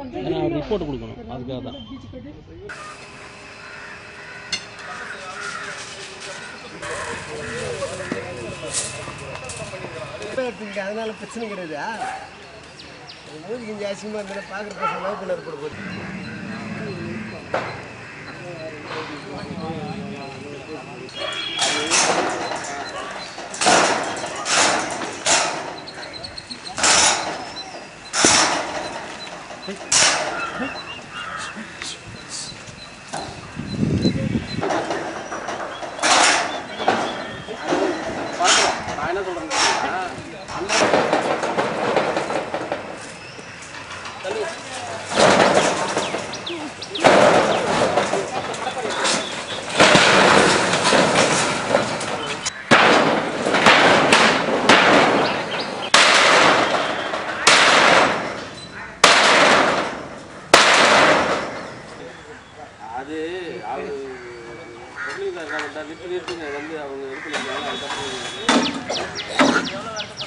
ஏன்னா ரிப்போர்ட் கொடுக்கணும் அதுக்காக தான் எடுத்துக்கிட்டு அதனால பிரச்சனை கிடையாது மூஞ்சி கொஞ்சம் அசிங்கமாக இருந்தாலும் பார்க்குற பசங்க லவ் பண்ண போட போகுது நான் என்ன சொல்கிறேன் அது அவர் சொல்லியிருக்காரு வீட்டில் இருக்குங்க வந்து அவங்க இது பண்ணிருக்காங்க அதுக்கப்புறம்